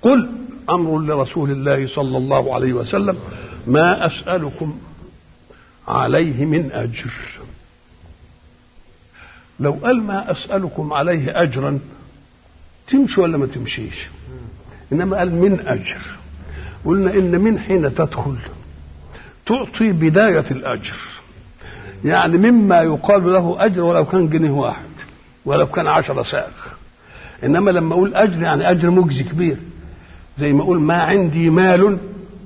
قل امر لرسول الله صلى الله عليه وسلم ما اسالكم عليه من اجر لو قال ما اسالكم عليه اجرا تمشي ولا ما تمشيش انما قال من اجر قلنا ان من حين تدخل تعطي بدايه الاجر يعني مما يقال له اجر ولو كان جنيه واحد ولو كان عشرة ساغ انما لما اقول اجر يعني اجر مجزي كبير زي ما اقول ما عندي مال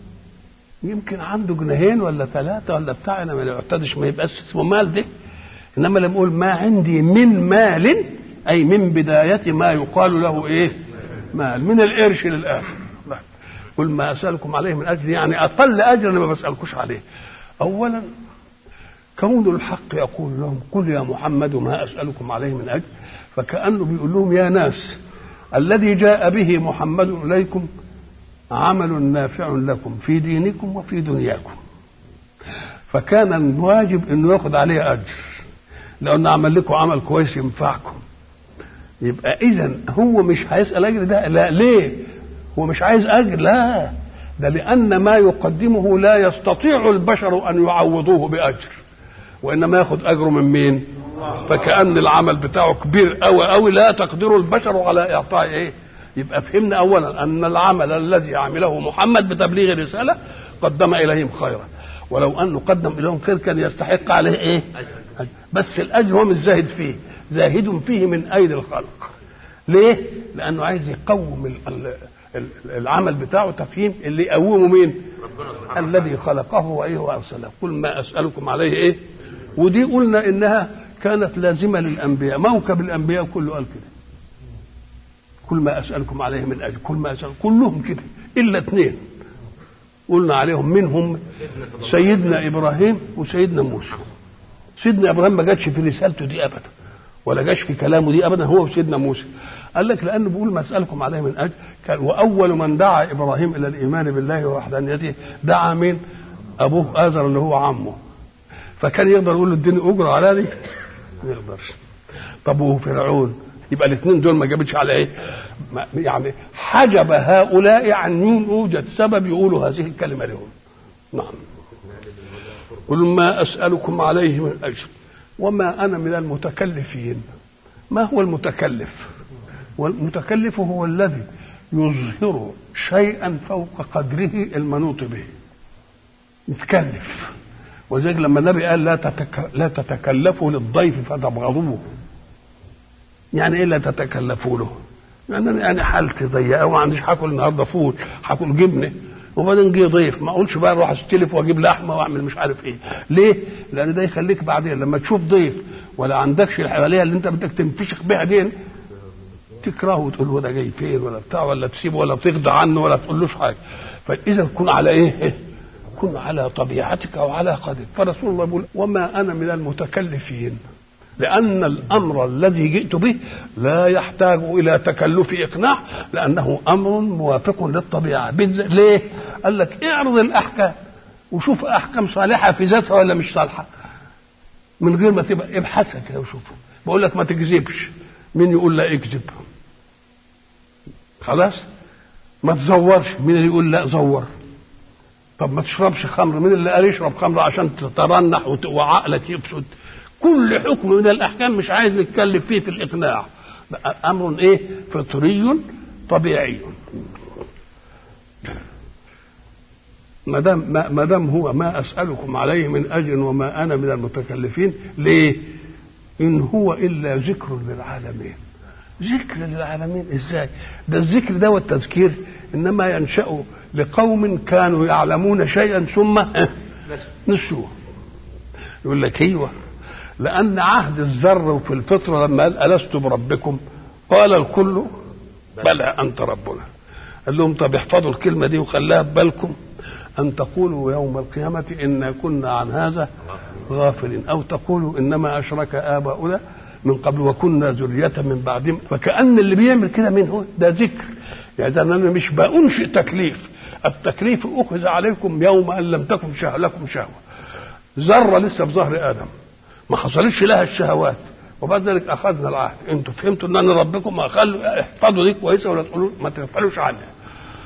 يمكن عنده جنيهين ولا ثلاثة ولا بتاع انا ما يعتدش ما يبقاش اسمه مال ده انما لما اقول ما عندي من مال اي من بداية ما يقال له ايه مال من القرش للاخر قل ما اسالكم عليه من اجر يعني اقل اجر انا ما بسالكوش عليه اولا كون الحق يقول لهم قل يا محمد ما اسالكم عليه من اجر فكانه بيقول لهم يا ناس الذي جاء به محمد اليكم عمل نافع لكم في دينكم وفي دنياكم فكان الواجب انه ياخذ عليه اجر لانه عمل لكم عمل كويس ينفعكم يبقى اذا هو مش هيسال اجر ده لا ليه هو مش عايز اجر لا ده لان ما يقدمه لا يستطيع البشر ان يعوضوه باجر وانما ياخذ اجره من مين فكان العمل بتاعه كبير قوي قوي لا تقدر البشر على اعطاء ايه يبقى فهمنا اولا ان العمل الذي عمله محمد بتبليغ الرساله قدم اليهم خيرا ولو انه قدم اليهم خير كان يستحق عليه ايه بس الاجر هو مش زاهد فيه زاهد فيه من ايدي الخلق ليه لانه عايز يقوم العمل بتاعه تفهيم اللي يقومه مين الذي خلقه وايه وارسله قل ما اسالكم عليه ايه ودي قلنا انها كانت لازمه للانبياء موكب الانبياء كله قال كده كل ما اسالكم عليه من اجر كل ما اسال كلهم كده الا اثنين قلنا عليهم منهم سيدنا ابراهيم وسيدنا موسى سيدنا ابراهيم ما جاتش في رسالته دي ابدا ولا جاش في كلامه دي ابدا هو وسيدنا موسى قال لك لانه بيقول ما اسالكم عليه من اجر كان واول من دعا ابراهيم الى الايمان بالله ووحدانيته دعا مين ابوه ازر اللي هو عمه فكان يقدر يقول له اديني اجره على دي ما يقدرش طب وفرعون يبقى الاثنين دول ما جابتش على ايه يعني حجب هؤلاء عن يوجد سبب يقولوا هذه الكلمه لهم نعم قل ما اسالكم عليه من اجر وما انا من المتكلفين ما هو المتكلف والمتكلف هو الذي يظهر شيئا فوق قدره المنوط به يتكلف وذلك لما النبي قال لا تتك... لا تتكلفوا للضيف فتبغضوه يعني ايه لا تتكلفوا له؟ يعني يعني حالتي ضيقه وما عنديش هاكل النهارده فول هاكل جبنه وبعدين جه ضيف ما اقولش بقى اروح استلف واجيب لحمه واعمل مش عارف ايه ليه؟ لان ده يخليك بعدين لما تشوف ضيف ولا عندكش الحواليه اللي انت بدك تنفشخ بيها دي تكرهه وتقول له ده جاي فين ولا بتاع ولا تسيبه ولا تغضى عنه ولا تقولوش حاجه فاذا تكون على ايه؟ كن على طبيعتك او على قدرك فرسول الله يقول وما انا من المتكلفين لان الامر الذي جئت به لا يحتاج الى تكلف اقناع لانه امر موافق للطبيعه ليه قال لك اعرض الاحكام وشوف احكام صالحه في ذاتها ولا مش صالحه من غير ما تبقى ابحثها كده وشوفها بقول لك ما تكذبش مين يقول لا اكذب خلاص ما تزورش مين اللي يقول لا زور طب ما تشربش خمر مين اللي قال يشرب خمر عشان تترنح وعقلك يفسد كل حكم من الاحكام مش عايز نتكلم فيه في الاقناع امر ايه فطري طبيعي ما دام ما دام هو ما اسالكم عليه من اجر وما انا من المتكلفين ليه؟ ان هو الا ذكر للعالمين ذكر للعالمين ازاي؟ ده الذكر ده والتذكير انما ينشا لقوم كانوا يعلمون شيئا ثم نسوه يقول لك ايوه لان عهد الذر في الفطره لما قال الست بربكم قال الكل بلى انت ربنا قال لهم طب احفظوا الكلمه دي وخليها في بالكم ان تقولوا يوم القيامه انا كنا عن هذا غافلين او تقولوا انما اشرك اباؤنا من قبل وكنا ذرية من بعدهم فكأن اللي بيعمل كده مين هو ده ذكر يعني انا مش بأنشئ تكليف التكليف أخذ عليكم يوم أن لم تكن شه لكم شهوة ذرة لسه في ظهر آدم ما حصلتش لها الشهوات وبعد ذلك أخذنا العهد أنتوا فهمتوا أن أنا ربكم أخلوا احفظوا دي كويسة ولا تقولوا ما تغفلوش عنها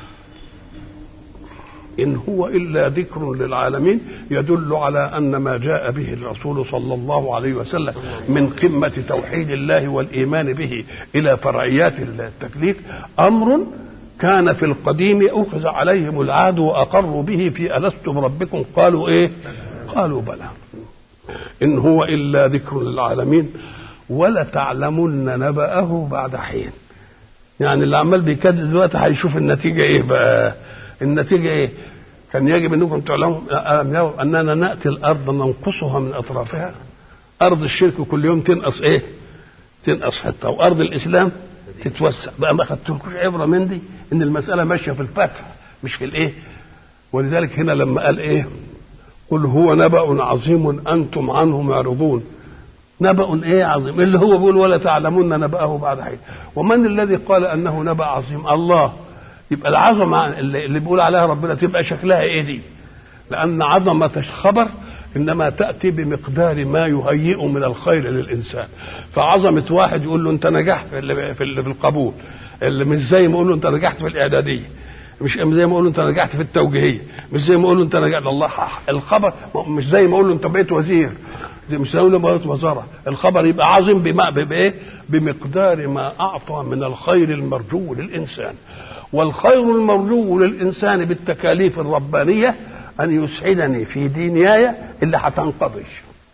إن هو إلا ذكر للعالمين يدل على أن ما جاء به الرسول صلى الله عليه وسلم من قمة توحيد الله والإيمان به إلى فرعيات التكليف أمر كان في القديم أخذ عليهم العهد وأقروا به في ألست بربكم قالوا إيه قالوا بلى إن هو إلا ذكر للعالمين ولتعلمن نبأه بعد حين يعني اللي عمال بيكذب دلوقتي هيشوف النتيجة إيه بقى النتيجة إيه كان يجب أنكم تعلموا ألم يروا أننا نأتي الأرض ننقصها من أطرافها أرض الشرك كل يوم تنقص إيه تنقص حتى وأرض الإسلام تتوسع بقى ما خدتلكوش عبرة من دي إن المسألة ماشية في الفتح مش في الإيه ولذلك هنا لما قال إيه قل هو نبأ عظيم أنتم عنه معرضون نبأ ايه عظيم اللي هو بيقول ولا تعلمون نبأه بعد حين ومن الذي قال انه نبأ عظيم الله يبقى العظمه اللي بيقول عليها ربنا تبقى شكلها ايه دي لان عظمه الخبر انما تاتي بمقدار ما يهيئ من الخير للانسان فعظمه واحد يقول له انت نجحت في اللي في, اللي في القبول اللي مش زي ما يقول له انت نجحت في الاعداديه مش زي ما يقول له انت نجحت في التوجيهيه مش زي ما يقول له انت نجحت الله الخبر مش زي ما يقول له انت بقيت وزير دي مش دولة بقت وزارة الخبر يبقى عظيم بما بإيه؟ بمقدار ما أعطى من الخير المرجو للإنسان والخير المرجو للإنسان بالتكاليف الربانية أن يسعدني في دنياي اللي هتنقضي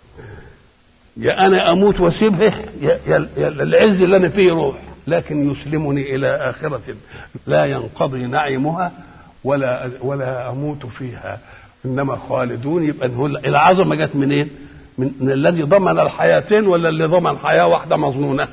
يا أنا أموت وأسيبه يا, يا, يا العز اللي أنا فيه يروح لكن يسلمني إلى آخرة لا ينقضي نعيمها ولا ولا أموت فيها إنما خالدون يبقى العظمة جت منين؟ من, من الذي ضمن الحياتين ولا اللي ضمن حياة واحدة مظنونة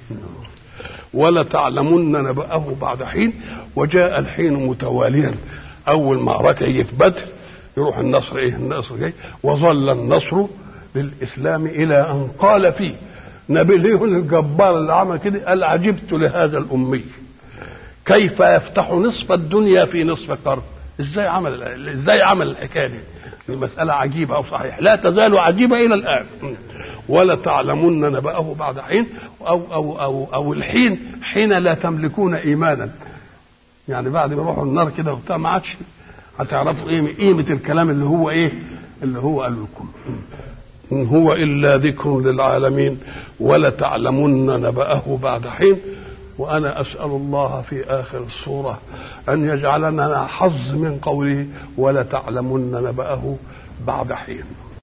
ولا تعلمن نبأه بعد حين وجاء الحين متواليا أول معركة يجي في بدر يروح النصر إيه النصر جاي وظل النصر للإسلام إلى أن قال فيه نابليون الجبار اللي عمل كده قال عجبت لهذا الأمي كيف يفتح نصف الدنيا في نصف قرن ازاي عمل ازاي عمل الحكايه دي المسألة عجيبة أو صحيح لا تزال عجيبة إلى الآن ولا تعلمن نبأه بعد حين أو أو أو أو الحين حين لا تملكون إيمانا يعني بعد ما يروحوا النار كده وبتاع ما عادش هتعرفوا ايه قيمة الكلام اللي هو ايه اللي هو قال لكم إن هو إلا ذكر للعالمين ولتعلمن نبأه بعد حين وأنا أسأل الله في آخر السورة أن يجعلنا حظ من قوله ولتعلمن نبأه بعد حين